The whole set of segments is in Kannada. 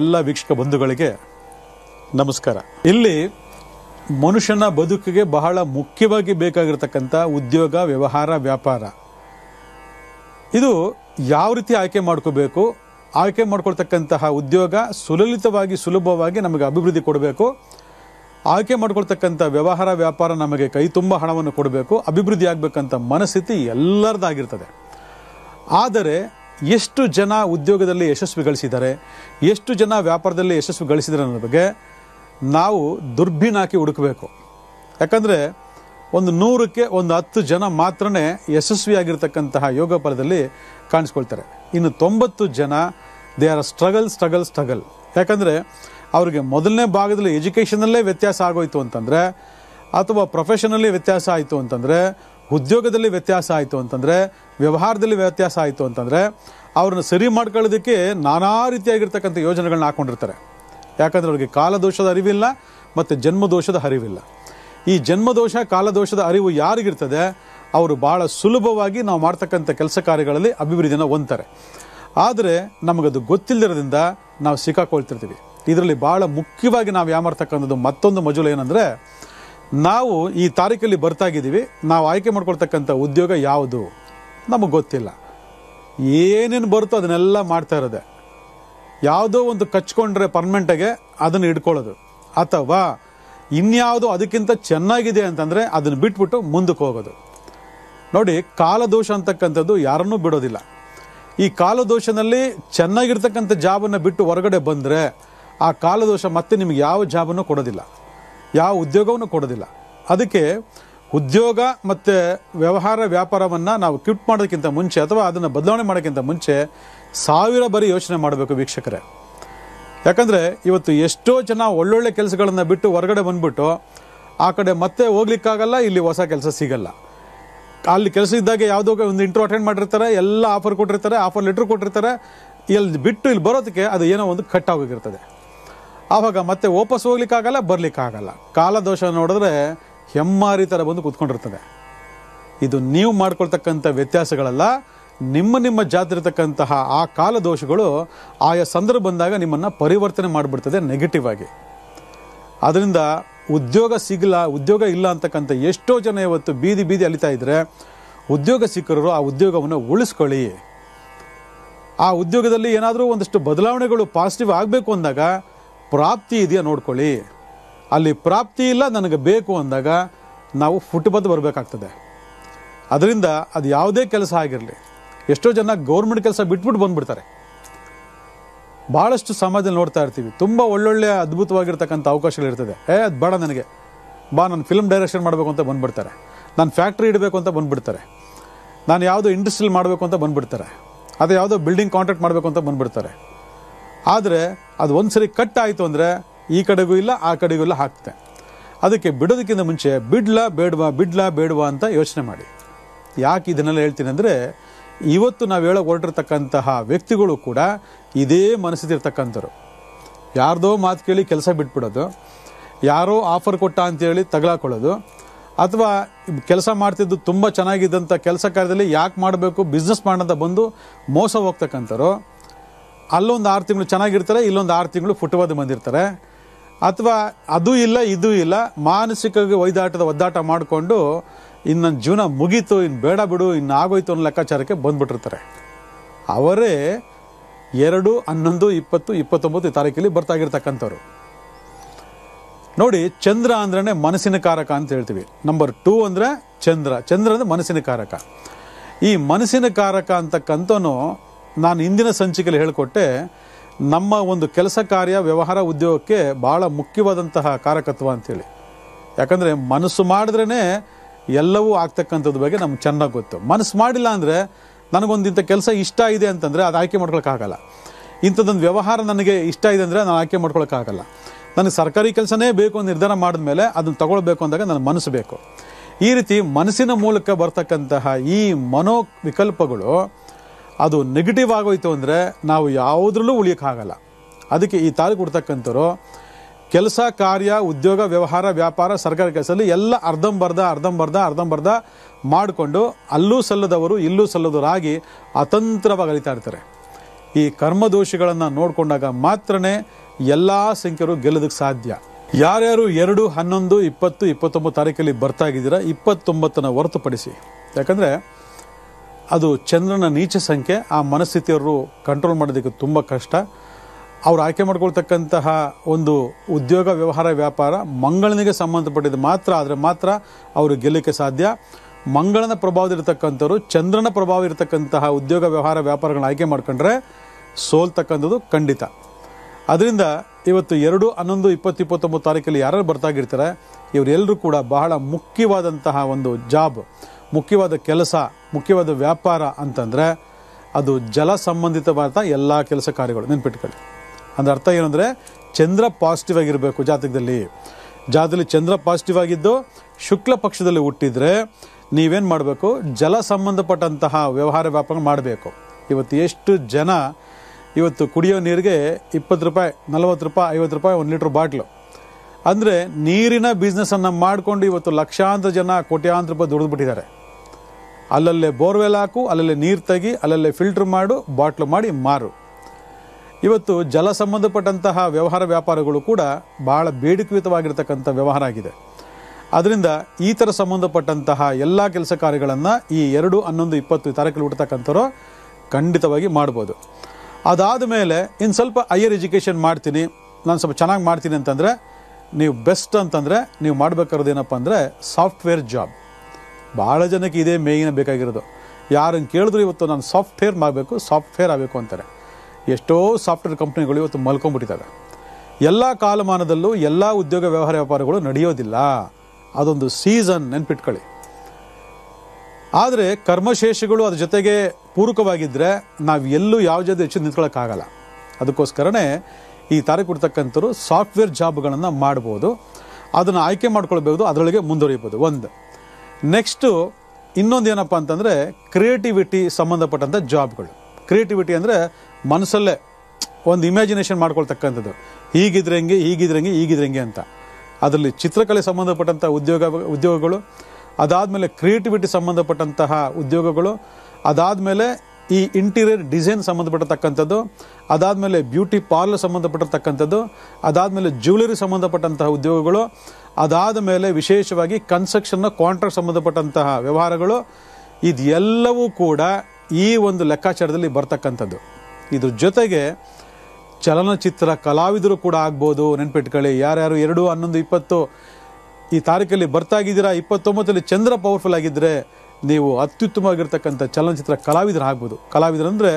ಎಲ್ಲ ವೀಕ್ಷಕ ಬಂಧುಗಳಿಗೆ ನಮಸ್ಕಾರ ಇಲ್ಲಿ ಮನುಷ್ಯನ ಬದುಕಿಗೆ ಬಹಳ ಮುಖ್ಯವಾಗಿ ಬೇಕಾಗಿರ್ತಕ್ಕಂಥ ಉದ್ಯೋಗ ವ್ಯವಹಾರ ವ್ಯಾಪಾರ ಇದು ಯಾವ ರೀತಿ ಆಯ್ಕೆ ಮಾಡ್ಕೋಬೇಕು ಆಯ್ಕೆ ಮಾಡ್ಕೊಳ್ತಕ್ಕಂತಹ ಉದ್ಯೋಗ ಸುಲಲಿತವಾಗಿ ಸುಲಭವಾಗಿ ನಮಗೆ ಅಭಿವೃದ್ಧಿ ಕೊಡಬೇಕು ಆಯ್ಕೆ ಮಾಡ್ಕೊಳ್ತಕ್ಕಂಥ ವ್ಯವಹಾರ ವ್ಯಾಪಾರ ನಮಗೆ ಕೈ ತುಂಬ ಹಣವನ್ನು ಕೊಡಬೇಕು ಅಭಿವೃದ್ಧಿ ಆಗಬೇಕಂತ ಮನಸ್ಥಿತಿ ಎಲ್ಲರದಾಗಿರ್ತದೆ ಆದರೆ ಎಷ್ಟು ಜನ ಉದ್ಯೋಗದಲ್ಲಿ ಯಶಸ್ವಿ ಗಳಿಸಿದ್ದಾರೆ ಎಷ್ಟು ಜನ ವ್ಯಾಪಾರದಲ್ಲಿ ಯಶಸ್ವಿ ಗಳಿಸಿದ್ದಾರೆ ಅನ್ನೋದ್ರ ಬಗ್ಗೆ ನಾವು ದುರ್ಬೀನ್ ಹಾಕಿ ಹುಡುಕಬೇಕು ಯಾಕಂದರೆ ಒಂದು ನೂರಕ್ಕೆ ಒಂದು ಹತ್ತು ಜನ ಮಾತ್ರನೇ ಯಶಸ್ವಿಯಾಗಿರ್ತಕ್ಕಂತಹ ಯೋಗ ಫಲದಲ್ಲಿ ಕಾಣಿಸ್ಕೊಳ್ತಾರೆ ಇನ್ನು ತೊಂಬತ್ತು ಜನ they are struggle struggle struggle ಯಾಕಂದರೆ ಅವರಿಗೆ ಮೊದಲನೇ ಭಾಗದಲ್ಲಿ ಎಜುಕೇಷನಲ್ಲೇ ವ್ಯತ್ಯಾಸ ಆಗೋಯ್ತು ಅಂತಂದರೆ ಅಥವಾ ಪ್ರೊಫೆಷನಲ್ಲಿ ವ್ಯತ್ಯಾಸ ಆಯಿತು ಅಂತಂದರೆ ಉದ್ಯೋಗದಲ್ಲಿ ವ್ಯತ್ಯಾಸ ಆಯಿತು ಅಂತಂದರೆ ವ್ಯವಹಾರದಲ್ಲಿ ವ್ಯತ್ಯಾಸ ಆಯಿತು ಅಂತಂದರೆ ಅವ್ರನ್ನ ಸರಿ ಮಾಡ್ಕೊಳ್ಳೋದಕ್ಕೆ ನಾನಾ ರೀತಿಯಾಗಿರ್ತಕ್ಕಂಥ ಯೋಜನೆಗಳನ್ನ ಹಾಕೊಂಡಿರ್ತಾರೆ ಯಾಕಂದರೆ ಅವ್ರಿಗೆ ಕಾಲದೋಷದ ಅರಿವಿಲ್ಲ ಮತ್ತು ಜನ್ಮದೋಷದ ಅರಿವಿಲ್ಲ ಈ ಜನ್ಮದೋಷ ಕಾಲದೋಷದ ಅರಿವು ಯಾರಿಗಿರ್ತದೆ ಅವರು ಭಾಳ ಸುಲಭವಾಗಿ ನಾವು ಮಾಡ್ತಕ್ಕಂಥ ಕೆಲಸ ಕಾರ್ಯಗಳಲ್ಲಿ ಅಭಿವೃದ್ಧಿನ ಹೊಂದ್ತಾರೆ ಆದರೆ ನಮಗದು ಗೊತ್ತಿಲ್ಲದಿರೋದ್ರಿಂದ ನಾವು ಸಿಕ್ಕಾಕೊಳ್ತಿರ್ತೀವಿ ಇದರಲ್ಲಿ ಭಾಳ ಮುಖ್ಯವಾಗಿ ನಾವು ಯಾಮಾರ್ತಕ್ಕಂಥದ್ದು ಮತ್ತೊಂದು ಮಜುಲು ಏನಂದರೆ ನಾವು ಈ ತಾರೀಕಲ್ಲಿ ಬರ್ತಾಗಿದ್ದೀವಿ ನಾವು ಆಯ್ಕೆ ಮಾಡ್ಕೊಳ್ತಕ್ಕಂಥ ಉದ್ಯೋಗ ಯಾವುದು ನಮಗೆ ಗೊತ್ತಿಲ್ಲ ಏನೇನು ಬರುತ್ತೋ ಅದನ್ನೆಲ್ಲ ಮಾಡ್ತಾ ಇರೋದೆ ಯಾವುದೋ ಒಂದು ಕಚ್ಕೊಂಡ್ರೆ ಪರ್ಮನೆಂಟಾಗೆ ಅದನ್ನು ಇಟ್ಕೊಳ್ಳೋದು ಅಥವಾ ಇನ್ಯಾವುದೋ ಅದಕ್ಕಿಂತ ಚೆನ್ನಾಗಿದೆ ಅಂತಂದರೆ ಅದನ್ನು ಬಿಟ್ಬಿಟ್ಟು ಮುಂದಕ್ಕೆ ಹೋಗೋದು ನೋಡಿ ಕಾಲದೋಷ ಅಂತಕ್ಕಂಥದ್ದು ಯಾರನ್ನೂ ಬಿಡೋದಿಲ್ಲ ಈ ಕಾಲದೋಷನಲ್ಲಿ ಚೆನ್ನಾಗಿರ್ತಕ್ಕಂಥ ಜಾಬನ್ನು ಬಿಟ್ಟು ಹೊರಗಡೆ ಬಂದರೆ ಆ ಕಾಲದೋಷ ಮತ್ತೆ ನಿಮಗೆ ಯಾವ ಜಾಬನ್ನು ಕೊಡೋದಿಲ್ಲ ಯಾವ ಉದ್ಯೋಗವನ್ನು ಕೊಡೋದಿಲ್ಲ ಅದಕ್ಕೆ ಉದ್ಯೋಗ ಮತ್ತು ವ್ಯವಹಾರ ವ್ಯಾಪಾರವನ್ನು ನಾವು ಕ್ವಿಟ್ ಮಾಡೋದಕ್ಕಿಂತ ಮುಂಚೆ ಅಥವಾ ಅದನ್ನು ಬದಲಾವಣೆ ಮಾಡೋಕ್ಕಿಂತ ಮುಂಚೆ ಸಾವಿರ ಬಾರಿ ಯೋಚನೆ ಮಾಡಬೇಕು ವೀಕ್ಷಕರೇ ಯಾಕಂದರೆ ಇವತ್ತು ಎಷ್ಟೋ ಜನ ಒಳ್ಳೊಳ್ಳೆ ಕೆಲಸಗಳನ್ನು ಬಿಟ್ಟು ಹೊರಗಡೆ ಬಂದ್ಬಿಟ್ಟು ಆ ಕಡೆ ಮತ್ತೆ ಹೋಗ್ಲಿಕ್ಕಾಗಲ್ಲ ಇಲ್ಲಿ ಹೊಸ ಕೆಲಸ ಸಿಗಲ್ಲ ಅಲ್ಲಿ ಕೆಲಸ ಇದ್ದಾಗ ಯಾವುದೋ ಒಂದು ಇಂಟ್ರೋ ಅಟೆಂಡ್ ಮಾಡಿರ್ತಾರೆ ಎಲ್ಲ ಆಫರ್ ಕೊಟ್ಟಿರ್ತಾರೆ ಆಫರ್ ಲೆಟ್ರ್ ಕೊಟ್ಟಿರ್ತಾರೆ ಇಲ್ಲಿ ಬಿಟ್ಟು ಇಲ್ಲಿ ಬರೋದಕ್ಕೆ ಅದು ಏನೋ ಒಂದು ಕಟ್ ಆಗೋಗಿರ್ತದೆ ಆವಾಗ ಮತ್ತೆ ವಾಪಸ್ ಹೋಗ್ಲಿಕ್ಕಾಗಲ್ಲ ಬರ್ಲಿಕ್ಕಾಗಲ್ಲ ಕಾಲದೋಷ ನೋಡಿದ್ರೆ ಹೆಮ್ಮಾರಿ ಥರ ಬಂದು ಕೂತ್ಕೊಂಡಿರ್ತದೆ ಇದು ನೀವು ಮಾಡ್ಕೊಳ್ತಕ್ಕಂಥ ವ್ಯತ್ಯಾಸಗಳಲ್ಲ ನಿಮ್ಮ ನಿಮ್ಮ ಜಾತಿರ್ತಕ್ಕಂತಹ ಆ ಕಾಲದೋಷಗಳು ಆಯಾ ಸಂದರ್ಭ ಬಂದಾಗ ನಿಮ್ಮನ್ನು ಪರಿವರ್ತನೆ ಮಾಡಿಬಿಡ್ತದೆ ನೆಗೆಟಿವ್ ಆಗಿ ಅದರಿಂದ ಉದ್ಯೋಗ ಸಿಗಲ್ಲ ಉದ್ಯೋಗ ಇಲ್ಲ ಅಂತಕ್ಕಂಥ ಎಷ್ಟೋ ಜನ ಇವತ್ತು ಬೀದಿ ಬೀದಿ ಅಲಿತಾ ಇದ್ರೆ ಉದ್ಯೋಗ ಸಿಕ್ಕರು ಆ ಉದ್ಯೋಗವನ್ನು ಉಳಿಸ್ಕೊಳ್ಳಿ ಆ ಉದ್ಯೋಗದಲ್ಲಿ ಏನಾದರೂ ಒಂದಷ್ಟು ಬದಲಾವಣೆಗಳು ಪಾಸಿಟಿವ್ ಆಗಬೇಕು ಅಂದಾಗ ಪ್ರಾಪ್ತಿ ಇದೆಯಾ ನೋಡ್ಕೊಳ್ಳಿ ಅಲ್ಲಿ ಪ್ರಾಪ್ತಿ ಇಲ್ಲ ನನಗೆ ಬೇಕು ಅಂದಾಗ ನಾವು ಫುಟ್ಬದ್ದು ಬರಬೇಕಾಗ್ತದೆ ಅದರಿಂದ ಅದು ಯಾವುದೇ ಕೆಲಸ ಆಗಿರಲಿ ಎಷ್ಟೋ ಜನ ಗೌರ್ಮೆಂಟ್ ಕೆಲಸ ಬಿಟ್ಬಿಟ್ಟು ಬಂದ್ಬಿಡ್ತಾರೆ ಭಾಳಷ್ಟು ಸಮಾಜದಲ್ಲಿ ನೋಡ್ತಾ ಇರ್ತೀವಿ ತುಂಬ ಒಳ್ಳೊಳ್ಳೆ ಅದ್ಭುತವಾಗಿರ್ತಕ್ಕಂಥ ಅವಕಾಶಗಳಿರ್ತದೆ ಏ ಅದು ಬೇಡ ನನಗೆ ಬಾ ನಾನು ಫಿಲ್ಮ್ ಡೈರೆಕ್ಷನ್ ಮಾಡಬೇಕು ಅಂತ ಬಂದ್ಬಿಡ್ತಾರೆ ನಾನು ಫ್ಯಾಕ್ಟ್ರಿ ಇಡಬೇಕು ಅಂತ ಬಂದ್ಬಿಡ್ತಾರೆ ನಾನು ಯಾವುದೋ ಇಂಡಸ್ಟ್ರಿಲ್ ಮಾಡಬೇಕು ಅಂತ ಬಂದ್ಬಿಡ್ತಾರೆ ಅದು ಯಾವುದೋ ಬಿಲ್ಡಿಂಗ್ ಕಾಂಟ್ರಾಕ್ಟ್ ಮಾಡಬೇಕು ಅಂತ ಬಂದ್ಬಿಡ್ತಾರೆ ಆದರೆ ಅದು ಒಂದು ಸರಿ ಕಟ್ ಆಯಿತು ಅಂದರೆ ಈ ಕಡೆಗೂ ಇಲ್ಲ ಆ ಕಡೆಗೂ ಇಲ್ಲ ಹಾಕ್ತೆ ಅದಕ್ಕೆ ಬಿಡೋದಕ್ಕಿಂತ ಮುಂಚೆ ಬಿಡ್ಲಾ ಬೇಡವಾ ಬಿಡ್ಲಾ ಬೇಡವಾ ಅಂತ ಯೋಚನೆ ಮಾಡಿ ಯಾಕೆ ಇದನ್ನೆಲ್ಲ ಹೇಳ್ತೀನಿ ಅಂದರೆ ಇವತ್ತು ನಾವು ಹೇಳೋ ಹೊರಟಿರ್ತಕ್ಕಂತಹ ವ್ಯಕ್ತಿಗಳು ಕೂಡ ಇದೇ ಮನಸ್ಸಿದಿರ್ತಕ್ಕಂಥವ್ರು ಯಾರ್ದೋ ಮಾತು ಕೇಳಿ ಕೆಲಸ ಬಿಟ್ಬಿಡೋದು ಯಾರೋ ಆಫರ್ ಕೊಟ್ಟ ಅಂತೇಳಿ ತಗಲಾಕೊಳ್ಳೋದು ಅಥವಾ ಕೆಲಸ ಮಾಡ್ತಿದ್ದು ತುಂಬ ಚೆನ್ನಾಗಿದ್ದಂಥ ಕೆಲಸ ಕಾರ್ಯದಲ್ಲಿ ಯಾಕೆ ಮಾಡಬೇಕು ಬಿಸ್ನೆಸ್ ಮಾಡೋಂತ ಬಂದು ಮೋಸ ಹೋಗ್ತಕ್ಕಂಥವ್ರು ಅಲ್ಲೊಂದು ಆರು ತಿಂಗಳು ಚೆನ್ನಾಗಿರ್ತಾರೆ ಇಲ್ಲೊಂದು ಆರು ತಿಂಗಳು ಫುಟ್ಬಾದ್ ಬಂದಿರ್ತಾರೆ ಅಥವಾ ಅದು ಇಲ್ಲ ಇದು ಇಲ್ಲ ಮಾನಸಿಕವಾಗಿ ಒಯ್ದಾಟದ ಒದ್ದಾಟ ಮಾಡಿಕೊಂಡು ಇನ್ನು ನನ್ನ ಜೀವನ ಮುಗೀತು ಇನ್ನು ಬೇಡ ಬಿಡು ಇನ್ನು ಆಗೋಯ್ತು ಅನ್ನೋ ಲೆಕ್ಕಾಚಾರಕ್ಕೆ ಬಂದ್ಬಿಟ್ಟಿರ್ತಾರೆ ಅವರೇ ಎರಡು ಹನ್ನೊಂದು ಇಪ್ಪತ್ತು ಇಪ್ಪತ್ತೊಂಬತ್ತು ತಾರೀಕಲ್ಲಿ ಬರ್ತಾಗಿರ್ತಕ್ಕಂಥವ್ರು ನೋಡಿ ಚಂದ್ರ ಅಂದ್ರೆ ಮನಸ್ಸಿನ ಕಾರಕ ಅಂತ ಹೇಳ್ತೀವಿ ನಂಬರ್ ಟೂ ಅಂದರೆ ಚಂದ್ರ ಚಂದ್ರ ಅಂದರೆ ಮನಸ್ಸಿನ ಕಾರಕ ಈ ಮನಸ್ಸಿನ ಕಾರಕ ಅಂತಕ್ಕಂಥನು ನಾನು ಇಂದಿನ ಸಂಚಿಕೆಯಲ್ಲಿ ಹೇಳಿಕೊಟ್ಟೆ ನಮ್ಮ ಒಂದು ಕೆಲಸ ಕಾರ್ಯ ವ್ಯವಹಾರ ಉದ್ಯೋಗಕ್ಕೆ ಭಾಳ ಮುಖ್ಯವಾದಂತಹ ಕಾರಕತ್ವ ಅಂತೇಳಿ ಯಾಕಂದರೆ ಮನಸ್ಸು ಮಾಡಿದ್ರೇ ಎಲ್ಲವೂ ಆಗ್ತಕ್ಕಂಥದ್ದು ಬಗ್ಗೆ ನಮ್ಗೆ ಚೆನ್ನಾಗಿ ಗೊತ್ತು ಮನಸ್ಸು ಮಾಡಿಲ್ಲ ಅಂದರೆ ನನಗೊಂದು ಇಂಥ ಕೆಲಸ ಇಷ್ಟ ಇದೆ ಅಂತಂದರೆ ಅದು ಆಯ್ಕೆ ಮಾಡ್ಕೊಳಕ್ಕಾಗಲ್ಲ ಇಂಥದ್ದೊಂದು ವ್ಯವಹಾರ ನನಗೆ ಇಷ್ಟ ಇದೆ ಅಂದರೆ ನಾನು ಆಯ್ಕೆ ಮಾಡ್ಕೊಳಕ್ಕಾಗಲ್ಲ ನನಗೆ ಸರ್ಕಾರಿ ಕೆಲಸನೇ ಬೇಕು ಅಂತ ನಿರ್ಧಾರ ಮಾಡಿದ್ಮೇಲೆ ಅದನ್ನು ತಗೊಳ್ಬೇಕು ಅಂದಾಗ ನನ್ನ ಮನಸ್ಸು ಬೇಕು ಈ ರೀತಿ ಮನಸ್ಸಿನ ಮೂಲಕ ಬರ್ತಕ್ಕಂತಹ ಈ ಮನೋ ವಿಕಲ್ಪಗಳು ಅದು ನೆಗೆಟಿವ್ ಆಗೋಯ್ತು ಅಂದರೆ ನಾವು ಯಾವುದ್ರಲ್ಲೂ ಉಳಿಯೋಕ್ಕಾಗಲ್ಲ ಅದಕ್ಕೆ ಈ ತಾರೀಕು ಕೊಡ್ತಕ್ಕಂಥವ್ರು ಕೆಲಸ ಕಾರ್ಯ ಉದ್ಯೋಗ ವ್ಯವಹಾರ ವ್ಯಾಪಾರ ಸರ್ಕಾರಿ ಕೆಲಸದಲ್ಲಿ ಎಲ್ಲ ಅರ್ಧಂಬರ್ಧ ಅರ್ಧಂಬರ್ಧ ಅರ್ಧಂಬರ್ಧ ಮಾಡಿಕೊಂಡು ಅಲ್ಲೂ ಸಲ್ಲದವರು ಇಲ್ಲೂ ಸಲ್ಲದವರಾಗಿ ಅತಂತ್ರವಾಗಿ ಅಲಿತಾ ಇರ್ತಾರೆ ಈ ಕರ್ಮದೋಷಗಳನ್ನು ನೋಡಿಕೊಂಡಾಗ ಮಾತ್ರನೇ ಎಲ್ಲ ಸಂಖ್ಯರು ಗೆಲ್ಲೋದಕ್ಕೆ ಸಾಧ್ಯ ಯಾರ್ಯಾರು ಎರಡು ಹನ್ನೊಂದು ಇಪ್ಪತ್ತು ಇಪ್ಪತ್ತೊಂಬತ್ತು ತಾರೀಕಲ್ಲಿ ಬರ್ತಾ ಇದ್ದೀರಾ ಇಪ್ಪತ್ತೊಂಬತ್ತನ ಹೊರತುಪಡಿಸಿ ಯಾಕಂದರೆ ಅದು ಚಂದ್ರನ ನೀಚ ಸಂಖ್ಯೆ ಆ ಮನಸ್ಥಿತಿಯವರು ಕಂಟ್ರೋಲ್ ಮಾಡೋದಕ್ಕೆ ತುಂಬ ಕಷ್ಟ ಅವ್ರು ಆಯ್ಕೆ ಮಾಡ್ಕೊಳ್ತಕ್ಕಂತಹ ಒಂದು ಉದ್ಯೋಗ ವ್ಯವಹಾರ ವ್ಯಾಪಾರ ಮಂಗಳನಿಗೆ ಸಂಬಂಧಪಟ್ಟಿದ್ದು ಮಾತ್ರ ಆದರೆ ಮಾತ್ರ ಅವರು ಗೆಲ್ಲಕ್ಕೆ ಸಾಧ್ಯ ಮಂಗಳನ ಪ್ರಭಾವದಲ್ಲಿರ್ತಕ್ಕಂಥವ್ರು ಚಂದ್ರನ ಪ್ರಭಾವ ಇರತಕ್ಕಂತಹ ಉದ್ಯೋಗ ವ್ಯವಹಾರ ವ್ಯಾಪಾರಗಳನ್ನ ಆಯ್ಕೆ ಮಾಡ್ಕೊಂಡ್ರೆ ಸೋಲ್ತಕ್ಕಂಥದ್ದು ಖಂಡಿತ ಅದರಿಂದ ಇವತ್ತು ಎರಡು ಹನ್ನೊಂದು ಇಪ್ಪತ್ತು ಇಪ್ಪತ್ತೊಂಬತ್ತು ತಾರೀಕಲ್ಲಿ ಯಾರು ಬರ್ತಾಗಿರ್ತಾರೆ ಇವರೆಲ್ಲರೂ ಕೂಡ ಬಹಳ ಮುಖ್ಯವಾದಂತಹ ಒಂದು ಜಾಬ್ ಮುಖ್ಯವಾದ ಕೆಲಸ ಮುಖ್ಯವಾದ ವ್ಯಾಪಾರ ಅಂತಂದರೆ ಅದು ಜಲ ಸಂಬಂಧಿತವಾದ ಎಲ್ಲ ಕೆಲಸ ಕಾರ್ಯಗಳು ನೆನ್ಪಿಟ್ಕೊಳ್ಳಿ ಅಂದ್ರೆ ಅರ್ಥ ಏನಂದರೆ ಚಂದ್ರ ಪಾಸಿಟಿವ್ ಆಗಿರಬೇಕು ಜಾತಕದಲ್ಲಿ ಜಾತಕದಲ್ಲಿ ಚಂದ್ರ ಪಾಸಿಟಿವ್ ಆಗಿದ್ದು ಶುಕ್ಲ ಪಕ್ಷದಲ್ಲಿ ಹುಟ್ಟಿದ್ರೆ ನೀವೇನು ಮಾಡಬೇಕು ಜಲ ಸಂಬಂಧಪಟ್ಟಂತಹ ವ್ಯವಹಾರ ವ್ಯಾಪಾರ ಮಾಡಬೇಕು ಇವತ್ತು ಎಷ್ಟು ಜನ ಇವತ್ತು ಕುಡಿಯೋ ನೀರಿಗೆ ಇಪ್ಪತ್ತು ರೂಪಾಯಿ ನಲವತ್ತು ರೂಪಾಯಿ ಐವತ್ತು ರೂಪಾಯಿ ಒಂದು ಲೀಟ್ರ್ ಬಾಟ್ಲು ಅಂದರೆ ನೀರಿನ ಬಿಸ್ನೆಸ್ಸನ್ನು ಮಾಡಿಕೊಂಡು ಇವತ್ತು ಲಕ್ಷಾಂತರ ಜನ ಕೋಟ್ಯಾಂತರ ರೂಪಾಯಿ ದುಡಿದ್ಬಿಟ್ಟಿದ್ದಾರೆ ಅಲ್ಲಲ್ಲೇ ಬೋರ್ವೆಲ್ ಹಾಕು ಅಲ್ಲಲ್ಲೇ ನೀರು ತೆಗಿ ಅಲ್ಲಲ್ಲೇ ಫಿಲ್ಟರ್ ಮಾಡು ಬಾಟ್ಲು ಮಾಡಿ ಮಾರು ಇವತ್ತು ಜಲ ಸಂಬಂಧಪಟ್ಟಂತಹ ವ್ಯವಹಾರ ವ್ಯಾಪಾರಗಳು ಕೂಡ ಬಹಳ ಬೇಡಿಕೆಯುತವಾಗಿರ್ತಕ್ಕಂಥ ವ್ಯವಹಾರ ಆಗಿದೆ ಅದರಿಂದ ಈ ಥರ ಸಂಬಂಧಪಟ್ಟಂತಹ ಎಲ್ಲ ಕೆಲಸ ಕಾರ್ಯಗಳನ್ನು ಈ ಎರಡು ಹನ್ನೊಂದು ಇಪ್ಪತ್ತು ತಾರೀಕಲ್ಲಿ ಹುಟ್ಟತಕ್ಕಂಥವ್ರು ಖಂಡಿತವಾಗಿ ಮಾಡ್ಬೋದು ಅದಾದ ಮೇಲೆ ಇನ್ನು ಸ್ವಲ್ಪ ಹೈಯರ್ ಎಜುಕೇಷನ್ ಮಾಡ್ತೀನಿ ನಾನು ಸ್ವಲ್ಪ ಚೆನ್ನಾಗಿ ಮಾಡ್ತೀನಿ ಅಂತಂದರೆ ನೀವು ಬೆಸ್ಟ್ ಅಂತಂದರೆ ನೀವು ಮಾಡಬೇಕಾರೋದು ಏನಪ್ಪ ಅಂದರೆ ಸಾಫ್ಟ್ವೇರ್ ಜಾಬ್ ಭಾಳ ಜನಕ್ಕೆ ಇದೇ ಮೇಯ್ನ ಬೇಕಾಗಿರೋದು ಯಾರನ್ನು ಕೇಳಿದ್ರು ಇವತ್ತು ನಾನು ಸಾಫ್ಟ್ವೇರ್ ಮಾಡಬೇಕು ಸಾಫ್ಟ್ವೇರ್ ಆಗಬೇಕು ಅಂತಾರೆ ಎಷ್ಟೋ ಸಾಫ್ಟ್ವೇರ್ ಕಂಪ್ನಿಗಳು ಇವತ್ತು ಮಲ್ಕೊಂಡ್ಬಿಟ್ಟಿದ್ದಾವೆ ಎಲ್ಲ ಕಾಲಮಾನದಲ್ಲೂ ಎಲ್ಲ ಉದ್ಯೋಗ ವ್ಯವಹಾರ ವ್ಯಾಪಾರಗಳು ನಡೆಯೋದಿಲ್ಲ ಅದೊಂದು ಸೀಸನ್ ನೆನ್ಪಿಟ್ಕೊಳ್ಳಿ ಆದರೆ ಕರ್ಮಶೇಷಗಳು ಅದ್ರ ಜೊತೆಗೆ ಪೂರಕವಾಗಿದ್ದರೆ ನಾವು ಎಲ್ಲೂ ಯಾವ ಜೊತೆ ಹೆಚ್ಚು ನಿಂತ್ಕೊಳ್ಳೋಕ್ಕಾಗಲ್ಲ ಅದಕ್ಕೋಸ್ಕರನೇ ಈ ತಾರೀಕು ಕೊಡ್ತಕ್ಕಂಥವ್ರು ಸಾಫ್ಟ್ವೇರ್ ಜಾಬ್ಗಳನ್ನು ಮಾಡ್ಬೋದು ಅದನ್ನು ಆಯ್ಕೆ ಮಾಡ್ಕೊಳ್ಬೋದು ಅದರೊಳಗೆ ಮುಂದುವರಿಬೋದು ಒಂದು ನೆಕ್ಸ್ಟು ಇನ್ನೊಂದು ಏನಪ್ಪ ಅಂತಂದರೆ ಕ್ರಿಯೇಟಿವಿಟಿ ಸಂಬಂಧಪಟ್ಟಂಥ ಜಾಬ್ಗಳು ಕ್ರಿಯೇಟಿವಿಟಿ ಅಂದರೆ ಮನಸ್ಸಲ್ಲೇ ಒಂದು ಇಮ್ಯಾಜಿನೇಷನ್ ಮಾಡ್ಕೊಳ್ತಕ್ಕಂಥದ್ದು ಹೀಗಿದ್ರೆ ಹೆಂಗೆ ಹೀಗಿದ್ರೆ ಹೆಂಗೆ ಹೀಗಿದ್ರೆ ಹೆಂಗೆ ಅಂತ ಅದರಲ್ಲಿ ಚಿತ್ರಕಲೆ ಸಂಬಂಧಪಟ್ಟಂಥ ಉದ್ಯೋಗ ಉದ್ಯೋಗಗಳು ಅದಾದಮೇಲೆ ಕ್ರಿಯೇಟಿವಿಟಿ ಸಂಬಂಧಪಟ್ಟಂತಹ ಉದ್ಯೋಗಗಳು ಅದಾದಮೇಲೆ ಈ ಇಂಟೀರಿಯರ್ ಡಿಸೈನ್ ಸಂಬಂಧಪಟ್ಟಿರ್ತಕ್ಕಂಥದ್ದು ಅದಾದಮೇಲೆ ಬ್ಯೂಟಿ ಪಾರ್ಲರ್ ಸಂಬಂಧಪಟ್ಟಿರ್ತಕ್ಕಂಥದ್ದು ಅದಾದಮೇಲೆ ಜ್ಯುವೆಲರಿ ಸಂಬಂಧಪಟ್ಟಂತಹ ಉದ್ಯೋಗಗಳು ಅದಾದ ಮೇಲೆ ವಿಶೇಷವಾಗಿ ಕನ್ಸ್ಟ್ರಕ್ಷನ್ನ ಕಾಂಟ್ರಾಕ್ಟ್ ಸಂಬಂಧಪಟ್ಟಂತಹ ವ್ಯವಹಾರಗಳು ಇದೆಲ್ಲವೂ ಕೂಡ ಈ ಒಂದು ಲೆಕ್ಕಾಚಾರದಲ್ಲಿ ಬರ್ತಕ್ಕಂಥದ್ದು ಇದ್ರ ಜೊತೆಗೆ ಚಲನಚಿತ್ರ ಕಲಾವಿದರು ಕೂಡ ಆಗ್ಬೋದು ನೆನ್ಪಿಟ್ಕೊಳ್ಳಿ ಯಾರ್ಯಾರು ಎರಡು ಹನ್ನೊಂದು ಇಪ್ಪತ್ತು ಈ ತಾರೀಕಲ್ಲಿ ಬರ್ತಾಗಿದ್ದೀರಾ ಇಪ್ಪತ್ತೊಂಬತ್ತರಲ್ಲಿ ಚಂದ್ರ ಪವರ್ಫುಲ್ ಆಗಿದ್ದರೆ ನೀವು ಅತ್ಯುತ್ತಮವಾಗಿರ್ತಕ್ಕಂಥ ಚಲನಚಿತ್ರ ಕಲಾವಿದರು ಆಗ್ಬೋದು ಕಲಾವಿದರಂದರೆ